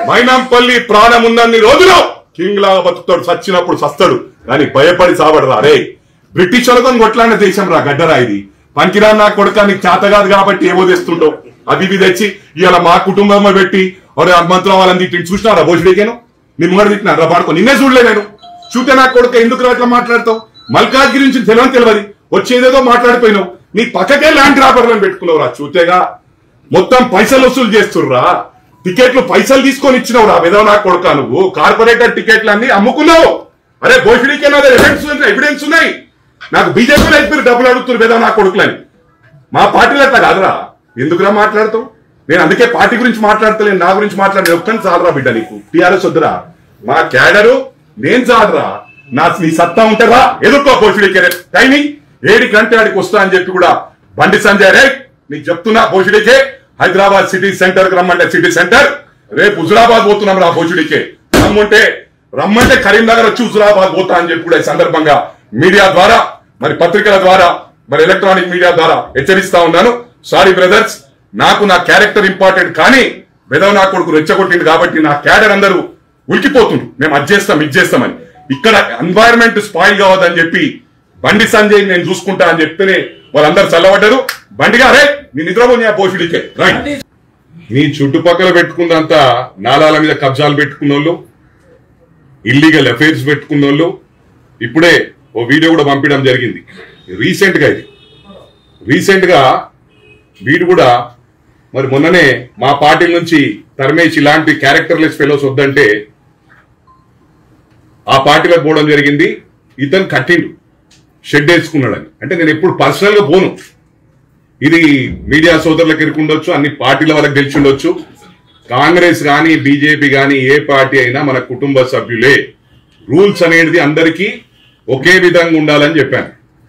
మైనంపల్లి ప్రాణం ఉన్నన్ని రోజులు కింగ్ లాగా బతుకుతాడు చచ్చినప్పుడు సస్తాడు కానీ భయపడి సావడరా రే బ్రిటిష్ వాళ్ళతో కొట్లాడిన దేశం రా గడ్డరా ఇది పనికిరా నా కొడుక నీకు చేత కాదు కాబట్టి ఏమో తెస్తుంటావు అవి ఇవి తెచ్చి ఇవాళ మా కుటుంబం పెట్టి ఒరే మంత్రం వాళ్ళని తిట్టి చూసినారా భోజుడికేను నీ ముంగడ తిట్టినారా పాడుకో నిన్నే చూడలే నేను చూస్తే నా కొడుక ఎందుకు అట్లా మాట్లాడతావు మల్కాజ్గిరి నుంచి తెలియని తెలియదు వచ్చేదేదో మాట్లాడిపోయినావు నీ పక్కకే ల్యాండ్ గ్రాబర్లను పెట్టుకున్నావు రా చూతేగా మొత్తం పైసలు వసూలు చేస్తుర్రా టికెట్లు పైసలు తీసుకొని ఇచ్చినావు రా విధవ నా కొడుక నువ్వు కార్పొరేటర్ టికెట్లు అన్ని అమ్ముకున్నావు అరే భోషుడికే నా ఎవిడెన్స్ ఎవిడెన్స్ ఉన్నాయి నాకు బీజేపీలో అయిపోయి డబ్బులు అడుగుతున్నారు విధవ నా కొడుకులని మా పార్టీలో అట్లా కాదురా ఎందుకురా మాట్లాడతావు నేను అందుకే పార్టీ గురించి మాట్లాడతలేను నా గురించి మాట్లాడే ఒక్కని చాలరా బిడ్డ నీకు టీఆర్ఎస్ వద్దురా మా క్యాడరు నేను చాలరా నా నీ సత్తా ఉంటుందా ఎదుర్కో భోషుడికే టైమింగ్ ఏడి కంటే ఆడికి వస్తా అని చెప్పి కూడా బండి సంజయ్ రే నీకు చెప్తున్నా భోషుడికే హైదరాబాద్ సిటీ సెంటర్ కి రమ్మంటే సిటీ సెంటర్ రేపు హుజురాబాద్ పోతున్నాం రా భోజుడికే రమ్మంటే రమ్మంటే కరీంనగర్ వచ్చి హుజురాబాద్ పోతా అని చెప్పి కూడా ఈ సందర్భంగా మీడియా ద్వారా మరి పత్రికల ద్వారా మరి ఎలక్ట్రానిక్ మీడియా ద్వారా హెచ్చరిస్తా ఉన్నాను సారీ బ్రదర్స్ నాకు నా క్యారెక్టర్ ఇంపార్టెంట్ కానీ బెదవ నా కొడుకు రెచ్చగొట్టింది కాబట్టి నా క్యాడర్ అందరూ ఉలికిపోతుండ్రు మేము అది చేస్తాం ఇది చేస్తామని ఇక్కడ ఎన్వైరన్మెంట్ స్పాయిల్ కావద్దని చెప్పి బండి సంజయ్ నేను చూసుకుంటా అని చెప్తేనే వాళ్ళందరూ చల్లబడ్డారు బండిగా రే నీ నిద్రపోని ఆ పోషుడికే రైట్ నీ చుట్టుపక్కల పెట్టుకున్నంత నాలాల మీద కబ్జాలు పెట్టుకున్న వాళ్ళు ఇల్లీగల్ అఫైర్స్ పెట్టుకున్న వాళ్ళు ఇప్పుడే ఓ వీడియో కూడా పంపించడం జరిగింది రీసెంట్ గా ఇది రీసెంట్ గా వీడు కూడా మరి మొన్ననే మా పార్టీ నుంచి తరమేష్ ఇలాంటి క్యారెక్టర్లెస్ ఫెలోస్ వద్దంటే ఆ పార్టీలో పోవడం జరిగింది ఇతను కట్టిండు షెడ్ వేసుకున్నాడని అంటే నేను ఎప్పుడు పర్సనల్ గా పోను ఇది మీడియా సోదరులకు ఇరుకుండొచ్చు అన్ని పార్టీల వాళ్ళకి గెలిచి ఉండొచ్చు కాంగ్రెస్ కానీ బీజేపీ కానీ ఏ పార్టీ అయినా మన కుటుంబ సభ్యులే రూల్స్ అనేది అందరికీ ఒకే విధంగా ఉండాలని చెప్పాను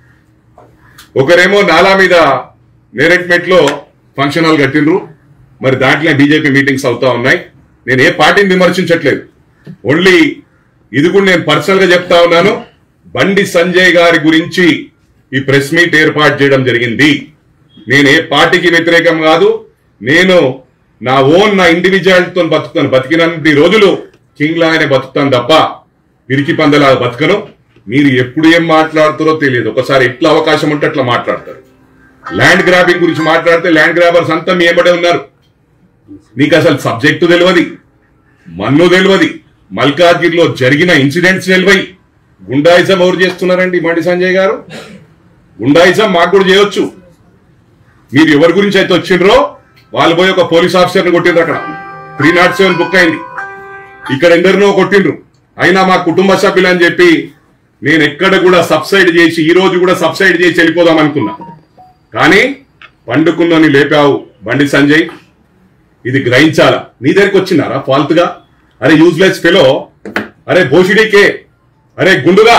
ఒకరేమో నాలా మీద నేరెట్మెంట్ లో ఫంక్షన్ హాల్ కట్టిండ్రు మరి దాంట్లో బీజేపీ మీటింగ్స్ అవుతా ఉన్నాయి నేను ఏ పార్టీని విమర్శించట్లేదు ఓన్లీ ఇది కూడా నేను పర్సనల్ గా చెప్తా ఉన్నాను బండి సంజయ్ గారి గురించి ఈ ప్రెస్ మీట్ ఏర్పాటు చేయడం జరిగింది నేను ఏ పార్టీకి వ్యతిరేకం కాదు నేను నా ఓన్ నా ఇండివిజువల్ తో బతుకుతాను బతికినన్ని రోజులు కింగ్ లాగానే బతుకుతాను తప్ప పిరికి పందలా బతకను మీరు ఎప్పుడు ఏం మాట్లాడుతారో తెలియదు ఒకసారి ఎట్లా అవకాశం ఉంటే అట్లా మాట్లాడతారు ల్యాండ్ గ్రాబింగ్ గురించి మాట్లాడితే ల్యాండ్ గ్రాబర్స్ అంతా మీ ఏబడే ఉన్నారు నీకు అసలు సబ్జెక్టు తెలియదు మన్ను తెలియదు మల్కాజ్గిరిలో జరిగిన ఇన్సిడెంట్స్ తెలివై గుండాయిజం ఎవరు చేస్తున్నారండి బండి సంజయ్ గారు గుండాయిజం మాకు కూడా చేయొచ్చు మీరు ఎవరి గురించి అయితే వచ్చిండ్రో వాళ్ళు పోయి ఒక పోలీస్ ఆఫీసర్ని కొట్టిండ్రు అక్కడ త్రీ నాట్ సెవెన్ బుక్ అయింది ఇక్కడ ఎందరినో కొట్టిండ్రు అయినా మా కుటుంబ సభ్యులు అని చెప్పి నేను ఎక్కడ కూడా సబ్సైడ్ చేసి ఈ రోజు కూడా సబ్సైడ్ చేసి వెళ్ళిపోదాం అనుకున్నా కానీ పండుకున్నని లేపావు బండి సంజయ్ ఇది గ్రహించాలా నీ దగ్గరికి వచ్చినారా ఫాల్తుగా అరే యూజ్లెస్ ఫెలో అరే భోషుడికే అరే గుండుగా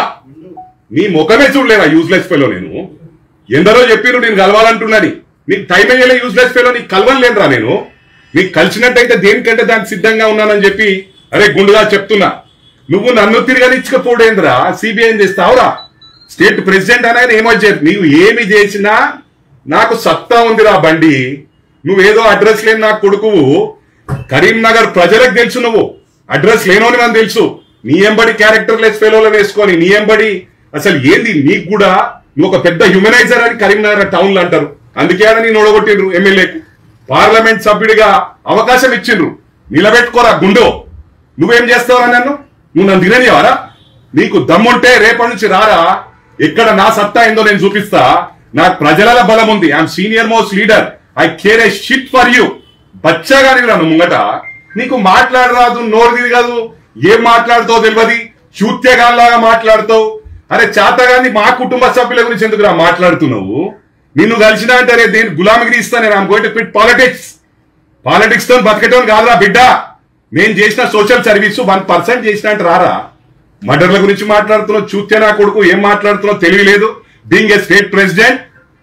నీ ముఖమే చూడలేరా యూజ్లెస్ ఫెలో నేను ఎందరో చెప్పిరు నేను కలవాలంటున్నది నీకు టైం అయ్యేలా యూజ్లెస్ ఫెలో నీకు కలవలేనురా నేను నీకు కలిసినట్టయితే దేనికంటే దానికి సిద్ధంగా ఉన్నానని చెప్పి అరే గుండుగా చెప్తున్నా నువ్వు నన్ను తిరగనిచ్చకపోడేంద్రా సిబిఐ చేస్తావురా స్టేట్ ప్రెసిడెంట్ అని ఆయన ఏమో చెప్పు నీవు ఏమి చేసినా నాకు సత్తా ఉందిరా బండి నువ్వేదో అడ్రస్ లేని నాకు కొడుకువు కరీంనగర్ ప్రజలకు తెలుసు నువ్వు అడ్రస్ లేనోని మనకు తెలుసు నీ ఎంబడి క్యారెక్టర్ లెస్ ఫెలోలను వేసుకొని నీ ఎంబడి అసలు ఏంది నీకు కూడా నువ్వు ఒక పెద్ద హ్యూమనైజర్ అని కరీంనగర్ టౌన్ లో అంటారు అందుకే ఆడ నేను ఓడగొట్టిండ్రు ఎమ్మెల్యేకు పార్లమెంట్ సభ్యుడిగా అవకాశం ఇచ్చిండ్రు నిలబెట్టుకోరా గుండో నువ్వేం చేస్తావరా నన్ను నువ్వు నన్ను తిననివారా నీకు దమ్ముంటే రేపటి నుంచి రారా ఎక్కడ నా సత్తా ఏందో నేను చూపిస్తా నాకు ప్రజల బలం ఉంది I'm senior most leader I care a shit for you బచ్చాగాని నన్ను ముంగట నీకు మాట్లాడరాదు నోరు తిరగదు ఏం మాట్లాడుతావు తెలియదు చూత్యగాల్లాగా మాట్లాడుతావు అరే చేతగాని మా కుటుంబ సభ్యుల గురించి ఎందుకురా మాట్లాడుతున్నావు నిన్ను కలిసినా అంటే రే దేని గులామిగిరి ఇస్తా నేను I'm going to pit politics politics తో బతకటం కాదురా బిడ్డ నేను చేసిన సోషల్ సర్వీస్ వన్ పర్సెంట్ చేసిన అంటే రారా మర్డర్ల గురించి మాట్లాడుతున్నావు చూస్తే నా కొడుకు ఏం మాట్లాడుతున్నావు తెలియలేదు being a state president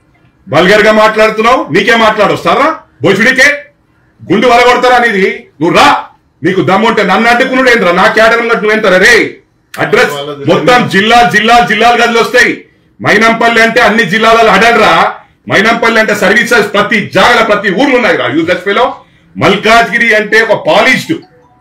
vulgar గా మాట్లాడుతున్నావు నీకే మాట్లాడొస్తారా భోజుడికే గుండు వలగొడతారా అనేది నువ్వు రా నీకు దమ్ముంటే నన్ను అడ్డుకున్నాడు ఏంద్రా నా క్యాడర్ ఉన్నట్టు నువ్వేంతరా రే అడ్రస్ మొత్తం జిల్లా జిల్లా జిల్లాలు గదులు వస్తాయి మైనంపల్లి అంటే అన్ని జిల్లాలలో అడడరా మైనంపల్లి అంటే సర్వీసెస్ ప్రతి జాగల ప్రతి ఊర్లు ఉన్నాయి రా యూజెస్ ఫెలో మల్కాజ్గిరి అంటే ఒక polished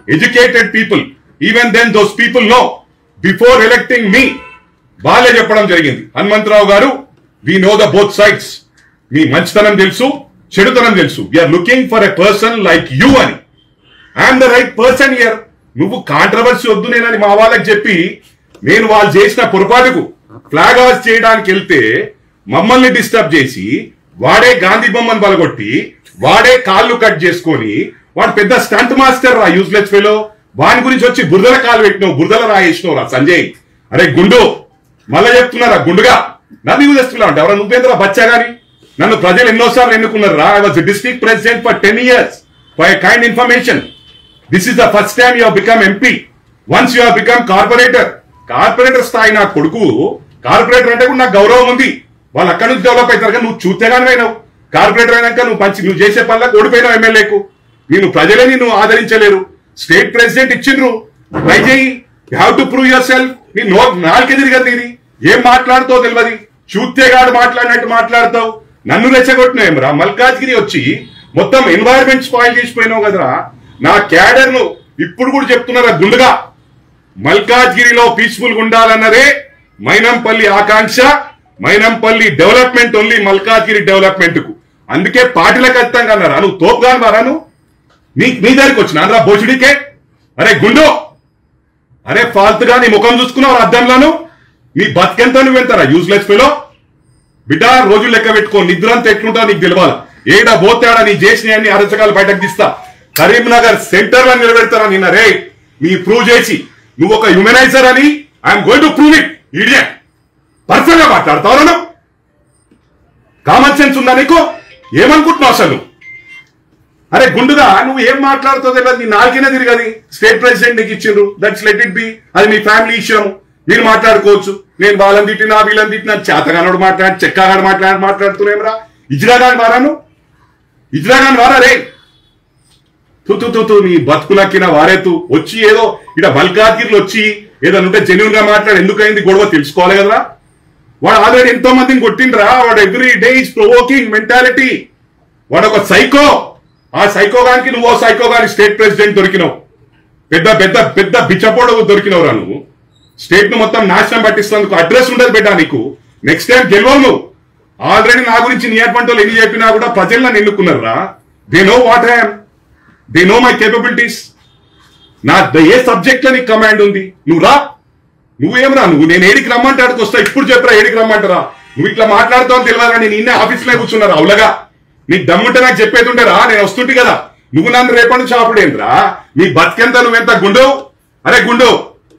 educated people even then those people know before electing me వాళ్ళే చెప్పడం జరిగింది హనుమంతరావు గారు we know the both sides మీ మంచితనం తెలుసు చెడుతనం తెలుసు we are looking for a person like you అని I'm the right person here నువ్వు కాంట్రవర్సీ వద్దు నేనని మా వాళ్ళకి చెప్పి నేను వాళ్ళు చేసిన పొరపాటుకు ఫ్లాగ్ హాస్ చేయడానికి వెళ్తే మమ్మల్ని డిస్టర్బ్ చేసి వాడే గాంధీ బొమ్మను బలగొట్టి వాడే కాళ్ళు కట్ చేసుకొని వాడు పెద్ద స్టంట్ మాస్టర్ రా యూజ్లెస్ ఫెలో వాని గురించి వచ్చి బురదల కాలు పెట్టినావు బురదల రాయేసినావు రా సంజయ్ అరే గుండు మళ్ళా చెప్తున్నారా గుండుగా నన్ను యూజ్ చేస్తున్నా అంటే ఎవరా నువ్వేంద్రా బచ్చా గాని నన్ను ప్రజలు ఎన్నోసార్లు ఎన్నుకున్నారు రా I was district president for ten years for kind information this is the first time you become MP once you become corporator corporator స్థాయి నా కొడుకు కార్పొరేటర్ అంటే కూడా నాకు గౌరవం ఉంది వాళ్ళు అక్కడి నుంచి డెవలప్ అవుతారు కానీ నువ్వు చూస్తేగానే అయినావు కార్పొరేటర్ అయినాక నువ్వు మంచి నువ్వు చేసే పనులకు ఓడిపోయినావు ఎమ్మెల్యేకు నేను ప్రజలే నిన్ను ఆదరించలేరు స్టేట్ ప్రెసిడెంట్ ఇచ్చిండ్రు ట్రై చేయి you have to prove yourself నీ నో నాలుకే తిరిగదు ఇది ఏం మాట్లాడుతావు తెలియదు చూస్తేగాడు మాట్లాడినట్టు మాట్లాడతావు నన్ను రెచ్చగొట్టినావు రా మల్కాజ్గిరి వచ్చి మొత్తం ఎన్వైరన్మెంట్ స్పాయిల్ చేసిపోయినావు కదరా నా క్యాడర్ ను ఇప్పుడు కూడా చెప్తున్నారా గుండుగా మల్కాజ్గిరిలో పీస్ఫుల్ గా ఉండాలన్నదే మైనంపల్లి ఆకాంక్ష Mynampally development only Malkajgiri development కు అందుకే పార్టీలకు ఖచ్చితంగా అన్నారా నువ్వు తోపుగా మారా నువ్వు నీ నీ దగ్గరికి వచ్చిన రా బోచుడికే అరే గుండు అరే ఫాల్తుగా నీ ముఖం చూసుకున్నావు అద్దంలోను నీ బతికెంత నువ్వు ఎంతరా యూజ్లెస్ ఫెలో బిడ్డ రోజులు లెక్క పెట్టుకో నిద్ర అంతా ఎట్లుంటా నీకు తెలియాలి ఏడా పోతాడా నీ చేసిన అన్ని అరచకాలు బయటకు తీస్తా కరీంనగర్ సెంటర్ లో నిలబెడతారా నిన్న రే నీ ప్రూవ్ చేసి నువ్వు ఒక హ్యూమనైజర్ అని I'm going to prove it idiot person గా మాట్లాడతావు నువ్వు కామన్ సెన్స్ ఉందా నీకు ఏమనుకుంటున్నావు అసలు నువ్వు? అరే గుండుగా నువ్వు ఏం మాట్లాడుతావు తెలియదు నీ నాలుగినే తిరగది స్టేట్ ప్రెసిడెంట్ నీకు ఇచ్చిండ్రు దట్స్ లెట్ ఇట్ బి అది మీ ఫ్యామిలీ ఇష్యం మీరు మాట్లాడుకోవచ్చు నేను వాళ్ళని తిట్టినా వీళ్ళని తిట్టినా చేతగానోడు మాట్లాడి చెక్కగాడు మాట్లాడి మాట్లాడుతున్నాం ఇజ్రాగాని వారాను ఇజ్రాగాని వారా రే తు తు తు తు నీ బతుకులక్కిన వారేతు వచ్చి ఏదో ఇట మల్కాజ్గిరిలో వచ్చి ఏదైనా ఉంటే జెన్యున్ గా మాట్లాడి ఎందుకైంది గొడవ తెలుసుకోవాలి కదరా వాడు ఆల్రెడీ ఎంతో మందిని కొట్టిండ్రా వాడు every day is provoking mentality వాడు ఒక సైకో ఆ సైకో గానికి నువ్వు సైకో గాని స్టేట్ ప్రెసిడెంట్ దొరికినావు పెద్ద పెద్ద పెద్ద బిచ్చపోడు దొరికినవురా నువ్వు స్టేట్ ను మొత్తం నాశనం పట్టిస్తున్నందుకు అడ్రస్ ఉండదు బిడ్డ నీకు నెక్స్ట్ టైం గెలవవు నువ్వు ఆల్రెడీ నా గురించి నియర్ పంటలు ఎన్ని చెప్పినా కూడా ప్రజలు నన్ను ఎన్నుకున్నారా they know what I'm they know my capabilities నా ఏ సబ్జెక్ట్ లో నీకు కమాండ్ ఉంది నువ్వు రా నువ్వేం రా నువ్వు నేను ఏడికి రమ్మంటాడికి వస్తా ఇప్పుడు చెప్పరా ఏడికి రమ్మంటారా నువ్వు ఇట్లా మాట్లాడుతావు తెలియదా నేను ఇన్నే ఆఫీస్ లో కూర్చున్నారు అవులగా నీకు దమ్ముంటే నాకు చెప్పేది ఉంటే రా నేను వస్తుంటే కదా నువ్వు నన్ను రేపటి నుంచి ఆపుడేంద్రా నీ బతికెంత నువ్వెంత గుండు అరే గుండు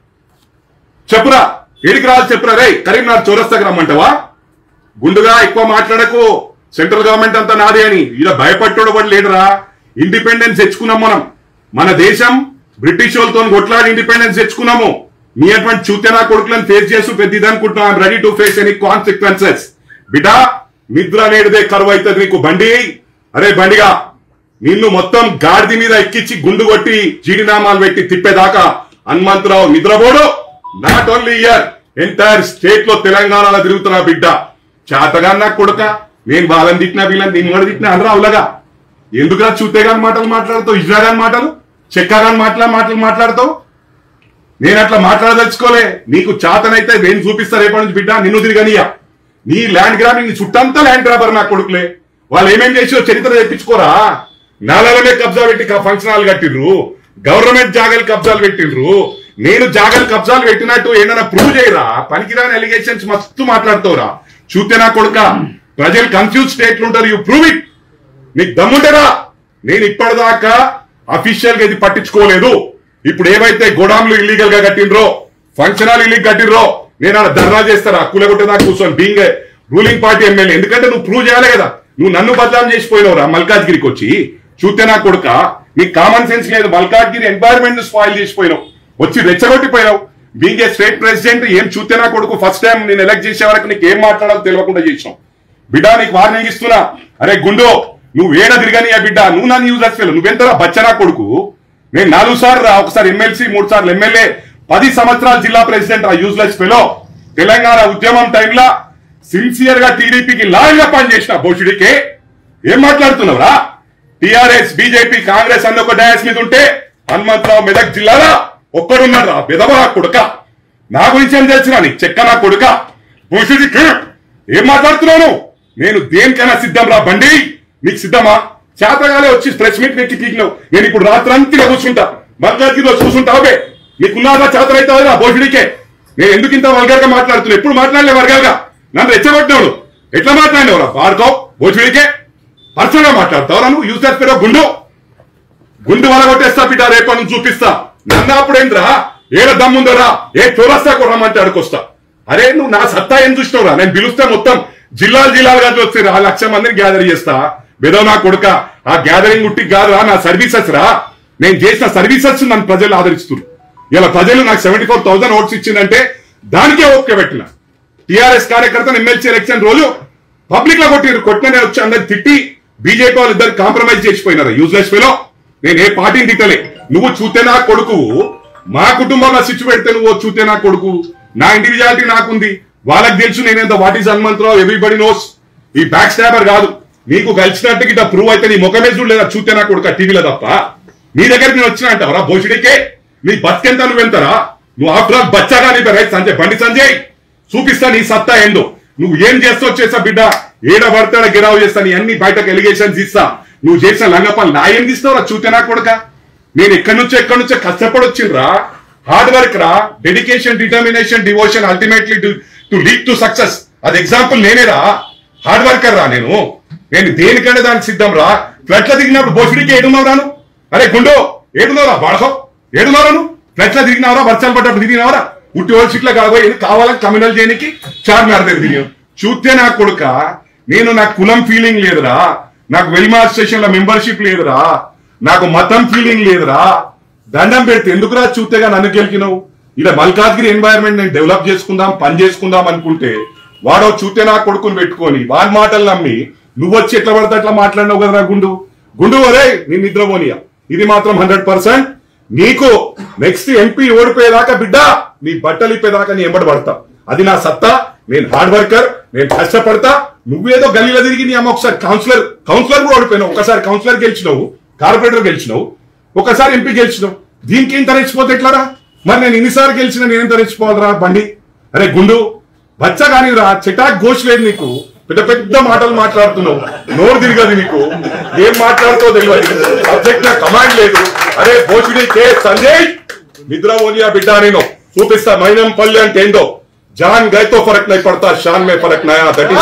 చెప్పురా ఏడికి రావాలి చెప్పురా రే కరీంనగర్ చౌరస్తాకి రమ్మంటావా గుండుగా ఎక్కువ మాట్లాడకు సెంట్రల్ గవర్నమెంట్ అంతా నాదే అని ఇలా భయపట్టుడు కూడా లేడురా ఇండిపెండెన్స్ తెచ్చుకున్నాం మనం మన దేశం బ్రిటిష్ వాళ్ళతో కొట్లాడి ఇండిపెండెన్స్ తెచ్చుకున్నాము మీ అటువంటి చూతేనా కొడుకులను ఫేస్ చేస్తూ పెద్ద ఇది అనుకుంటున్నాం I'm ready to face any consequences బిటా నిద్ర నేడుదే కరువు అవుతుంది నీకు బండి అరే బండిగా నిన్ను మొత్తం గాడిది మీద ఎక్కించి గుండు కొట్టి జీడినామాలు పెట్టి తిప్పేదాకా హనుమంతరావు నిద్రపోడు not only here entire state లో తెలంగాణలో తిరుగుతున్నా బిడ్డ చేతగా నాకు కొడుక నేను వాళ్ళని తిట్టినా వీళ్ళని నేను కూడా తిట్టినా అనరా అవులగా ఎందుకురా చూతేగాని మాటలు మాట్లాడతావు ఇజ్రాగాని మాటలు చెక్కగాని మాటల మాటలు మాట్లాడతావు నేను అట్లా మాట్లాడదలుచుకోలే నీకు చాతనైతే నేను చూపిస్తా రేపటి నుంచి బిడ్డ నిన్ను తిరగనియా నీ ల్యాండ్ గ్రాబింగ్ నీ చుట్టంతా ల్యాండ్ గ్రాబర్ నా కొడుకులే వాళ్ళు ఏమేం చేసో చరిత్ర తెప్పించుకోరా నాలలమే కబ్జా పెట్టి ఫంక్షన్ హాల్ కట్టిండ్రు గవర్నమెంట్ జాగాలు కబ్జాలు పెట్టిండ్రు నేను జాగాలు కబ్జాలు పెట్టినట్టు ఏదైనా ప్రూవ్ చేయరా పనికిరాని ఎలిగేషన్స్ మస్తు మాట్లాడుతావురా చూస్తే నా కొడుక ప్రజలు కన్ఫ్యూజ్ స్టేట్లు ఉంటారు యూ ప్రూవ్ ఇట్ నీకు దమ్ముంటారా నేను ఇప్పటిదాకా అఫీషియల్ గా ఇది పట్టించుకోలేదు ఇప్పుడు ఏవైతే గోడాంలు ఇల్లీగల్ గా కట్టిండ్రో ఫంక్షన్ హాల్ ఇల్లీగల్ కట్టిండ్రో నేను ఆడ ధర్నా చేస్తారా కూలగొట్టేదాకా కూర్చొని బీయింగ్ రూలింగ్ పార్టీ ఎమ్మెల్యే ఎందుకంటే నువ్వు ప్రూవ్ చేయాలి కదా నువ్వు నన్ను బదలాం చేసిపోయినవురా మల్కాజ్గిరికి వచ్చి చూస్తే నా కొడుక నీకు కామన్ సెన్స్ లేదు మల్కాజ్గిరి ఎన్వైరన్మెంట్ స్పాయిల్ చేసిపోయినావు వచ్చి రెచ్చగొట్టిపోయినావు బీయింగ్ ఏ స్టేట్ ప్రెసిడెంట్ ఏం చూస్తే నా కొడుకు ఫస్ట్ టైం నేను ఎలక్ట్ చేసే వరకు నీకు ఏం మాట్లాడాలో తెలియకుండా చేసినావు బిడ్డ నీకు వార్నింగ్ ఇస్తున్నా అరే గుండు నువ్వు ఏడ తిరగని బిడ్డ నువ్వు నన్ను యూజ్ అసలు నువ్వెంతరా బచ్చనా కొడుకు నేను నాలుగు సార్లు రా ఒకసారి ఎమ్మెల్సీ మూడు సార్లు ఎమ్మెల్యే పది సంవత్సరాల జిల్లా ప్రెసిడెంట్ ఆ యూజ్లెస్ ఫెలో తెలంగాణ ఉద్యమం టైంలో సిన్సియర్ గా టీడీపీకి లాయర్గా పనిచేసిన భోషుడికే ఏం మాట్లాడుతున్నావురా టిఆర్ఎస్ బీజేపీ కాంగ్రెస్ అన్న ఒక డయాస్ మీద ఉంటే హనుమంతరావు మెదక్ జిల్లాలో ఒక్కడున్నాడు రా విధవ నా కొడుక నా గురించి ఏం తెలిసిన నీ చెక్క నా కొడుక భూషుడికి ఏం మాట్లాడుతున్నావు నువ్వు? నేను దేనికైనా సిద్ధం రా బండి నీకు సిద్ధమా చేతగానే వచ్చి ప్రెస్ మీట్ పెట్టి పీకినావు నేను ఇప్పుడు రాత్రంతా కూర్చుంటా మధ్యాహ్నం చూసుకుంటావే నీకున్నారా చేతన అవుతావు రా భోషుడికే నేను ఎందుకు ఇంత వల్గర్ గా మాట్లాడుతున్నా ఎప్పుడు మాట్లాడలే వర్గాల్ గా నన్ను రెచ్చగొట్టినాడు ఎట్లా మాట్లాడినవరా పాడుకోవు భోజుడికే పర్సనల్ గా మాట్లాడతావు నువ్వు యూజర్ పేరు గుండు గుండు వల కొట్టేస్తా బిడ్డ రేపటి నుంచి చూపిస్తా నన్ను అప్పుడేంద్రా ఏడ దమ్ముందరా ఏ చోరస్తా కొట్టమంటే అడుకొస్తా అరే నువ్వు నా సత్తా ఏం చూసినావురా నేను పిలుస్తే మొత్తం జిల్లాలు జిల్లాలుగా వచ్చి రా లక్ష మందిని గ్యాదర్ చేస్తా బెదో నా కొడుక ఆ గ్యాదరింగ్ ఉట్టి కాదు రా నా సర్వీసెస్ రా నేను చేసిన సర్వీసెస్ నన్ను ప్రజలు ఆదరిస్తున్నారు ఇలా ప్రజలు నాకు సెవెంటీ ఫోర్ థౌసండ్ ఓట్స్ ఇచ్చిందంటే దానికే ఓకే పెట్టిన టిఆర్ఎస్ కార్యకర్తను ఎమ్మెల్సీ ఎలక్షన్ రోజు పబ్లిక్ లో కొట్టిరు కొట్టిన నేను వచ్చి అందరు తిట్టి బీజేపీ వాళ్ళు ఇద్దరు కాంప్రమైజ్ చేసిపోయినారు యూజ్లెస్ ఫెలో నేను ఏ పార్టీని తిట్టలే నువ్వు చూతే నా కొడుకు మా కుటుంబంలో స్విచ్ పెడితే నువ్వు చూతే నా కొడుకు నా ఇండివిజువాలిటీ నాకుంది వాళ్ళకి తెలుసు నేనేంత what is Hanumantha Rao everybody knows ఈ బ్యాక్ స్టాబర్ కాదు నీకు కలిసినట్టు గిట్ట ప్రూవ్ అయితే నీ ముఖమే చూడలేదా చూతే నా కొడుకు టీవీలో తప్ప నీ దగ్గరికి నేను వచ్చిన అంటావరా భోషుడికే నీ బతికెంత నువ్వు వెళ్తారా నువ్వు ఆఫ్టర్ ఆల్ బచ్చాగా నీ పేరు రైట్ సంజయ్ బండి సంజయ్ చూపిస్తా నీ సత్తా ఏందో నువ్వు ఏం చేస్తావు చేసా బిడ్డ ఏడ పడతాడ గిరావు చేస్తా నీ అన్ని బయటకు ఎలిగేషన్స్ ఇస్తా నువ్వు చేసిన లంగపాలు నా ఏం తీస్తావురా చూతే నా కొడుక నేను ఎక్కడి నుంచో ఎక్కడి నుంచో కష్టపడి వచ్చిండ్రా హార్డ్ వర్క్ రా dedication determination devotion ultimately to lead to success అది ఎగ్జాంపుల్ నేనేరా హార్డ్ వర్కర్ రా నేను నేను దేనికంటే దానికి సిద్ధం రా ఫ్లట్ల దిగినప్పుడు బోసుడికి ఏడున్నావు రాను అరే గుండు ఏడున్నావురా బాడకో ఏడున్నావు నువ్వు ఫ్లట్ల దిగినావరా వర్షాలు పడ్డప్పుడు దిగినావరా ఉట్టి ఓల్డ్ సీట్లో కాబోయే కావాలని కమ్యూనల్ చేయనికి చార్మినార్ దగ్గర దిగాం చూస్తే నా కొడుక నేను నాకు కులం ఫీలింగ్ లేదురా నాకు వెల్మార్ స్టేషన్ లో మెంబర్షిప్ లేదురా నాకు మతం ఫీలింగ్ లేదురా దండం పెడితే ఎందుకురా చూస్తేగా నన్ను గెలికినావు ఇలా మల్కాజ్గిరి ఎన్వైరన్మెంట్ నేను డెవలప్ చేసుకుందాం పని చేసుకుందాం అనుకుంటే వాడో చూస్తే నా కొడుకుని పెట్టుకొని వాడి మాటలు నమ్మి నువ్వు వచ్చి ఎట్లా పడితే అట్లా మాట్లాడినావు కదరా గుండు గుండు ఒరే నీ నిద్రపోనియా ఇది మాత్రం హండ్రెడ్ పర్సెంట్ నీకు నెక్స్ట్ ఎంపీ ఓడిపోయేదాకా బిడ్డ నీ బట్టలు ఇప్పేదాకా నీ ఎంబడి పడతా అది నా సత్తా నేను హార్డ్ వర్కర్ నేను కష్టపడతా నువ్వేదో గల్లీలో తిరిగి నీ అమ్మ ఒకసారి కౌన్సిలర్ కౌన్సిలర్ కూడా ఓడిపోయినావు ఒకసారి కౌన్సిలర్ గెలిచినావు కార్పొరేటర్ గెలిచినావు ఒకసారి ఎంపీ గెలిచినావు దీనికి ఏం తరచిపోతే ఎట్లారా మరి నేను ఇన్నిసార్లు గెలిచిన నేనేం తరచిపోవాలరా బండి అరే గుండు బచ్చ కానీ రా చిటాక్ ఘోష్ లేదు నీకు పెద్ద పెద్ద మాటలు మాట్లాడుతున్నావు నోరు తిరగదు నీకు ఏం మాట్లాడుతావు తెలియదు సబ్జెక్ట్ నా కమాండ్ లేదు అరే భోజుడి కే సంజయ్ నిద్ర ఓలియా బిడ్డ నేను చూపిస్తా మైనం పల్లి అంటే ఏందో జాన్ గైతో ఫరక్ నై పడతా షాన్ మే ఫరక్ నయా దట్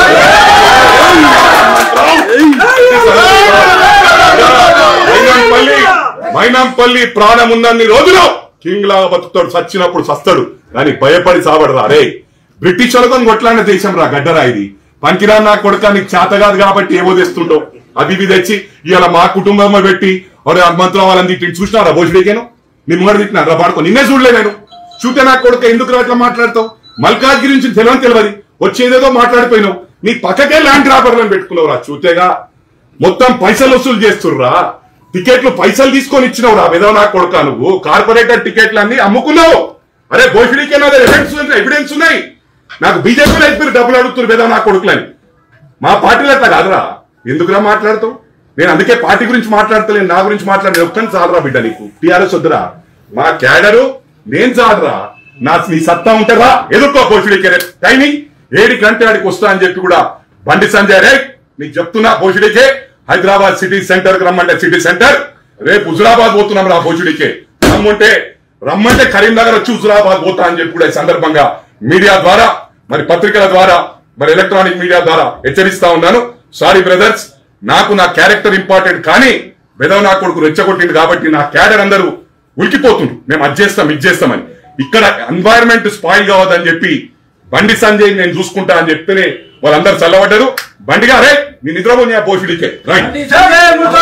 మైనంపల్లి మైనంపల్లి ప్రాణం ఉన్నన్ని రోజులు కింగ్ లాగా బతుకుతాడు చచ్చినప్పుడు సస్తాడు కానీ భయపడి సావడరా అరే బ్రిటిష్ వాళ్ళతో కొట్లాడిన దేశం రా గడ్డరా ఇది పనికిరా నా కొడుక నీకు చేత కాదు కాబట్టి ఏమో తెస్తుండవు అవి ఇవి తెచ్చి ఇవాళ మా కుటుంబం పెట్టి ఒరే హనుమంతరావు వాళ్ళని తిట్టి చూసినారా భోజుడికేను నీ ముంగడ తిట్టినారా పాడుకో నిన్నే చూడలే నేను చూస్తే నా కొడుక ఎందుకు రా అట్లా మాట్లాడతావు మల్కాజ్గిరి నుంచి తెలియని తెలియదు వచ్చేదేదో మాట్లాడిపోయినావు నీ పక్కకే ల్యాండ్ గ్రాబర్లను పెట్టుకున్నావు రా చూతేగా మొత్తం పైసలు వసూలు చేస్తుర్రా టికెట్లు పైసలు తీసుకొని ఇచ్చినావు రా విధవ నా కొడుక నువ్వు కార్పొరేటర్ టికెట్లు అన్ని అమ్ముకున్నావు అరే భోషుడికే నా ఎవిడెన్స్ ఎవిడెన్స్ ఉన్నాయి నాకు బీజేపీలో అయిపోయి డబ్బులు అడుగుతున్నారు విధవ నా కొడుకులని మా పార్టీలో అట్లా కాదురా ఎందుకురా మాట్లాడుతావు నేను అందుకే పార్టీ గురించి మాట్లాడతలేను నా గురించి మాట్లాడే ఒక్కని చాలరా బిడ్డ నీకు టీఆర్ఎస్ వద్దురా మా క్యాడరు నేను చాలరా నా నీ సత్తా ఉంటారా ఎదుర్కో భోషుడికే టైమింగ్ ఏడు గంట ఆడికి వస్తా అని చెప్పి కూడా బండి సంజయ్ రే నీకు చెప్తున్నా భోషుడికే హైదరాబాద్ సిటీ సెంటర్ కి రమ్మంటే సిటీ సెంటర్ రేపు హుజురాబాద్ పోతున్నాం రా భోషుడికే రమ్మంటే రమ్మంటే కరీంనగర్ వచ్చి హుజురాబాద్ పోతా అని చెప్పి కూడా ఈ సందర్భంగా మీడియా ద్వారా మరి పత్రికల ద్వారా మరి ఎలక్ట్రానిక్ మీడియా ద్వారా హెచ్చరిస్తా ఉన్నాను సారీ బ్రదర్స్ నాకు నా క్యారెక్టర్ ఇంపార్టెంట్ కానీ బెదవ నా కొడుకు రెచ్చగొట్టింది కాబట్టి నా క్యాడర్ అందరూ ఉలికిపోతుంది మేము అది చేస్తాం ఇది చేస్తామని ఇక్కడ ఎన్వైరన్మెంట్ స్పాయిల్ కావద్దని చెప్పి బండి సంజయ్ నేను చూసుకుంటా అని చెప్తేనే వాళ్ళందరూ చల్లబడ్డారు బండి గారే నీ నిద్రపోని ఆ పోషుడికే రైట్ జై ముఖ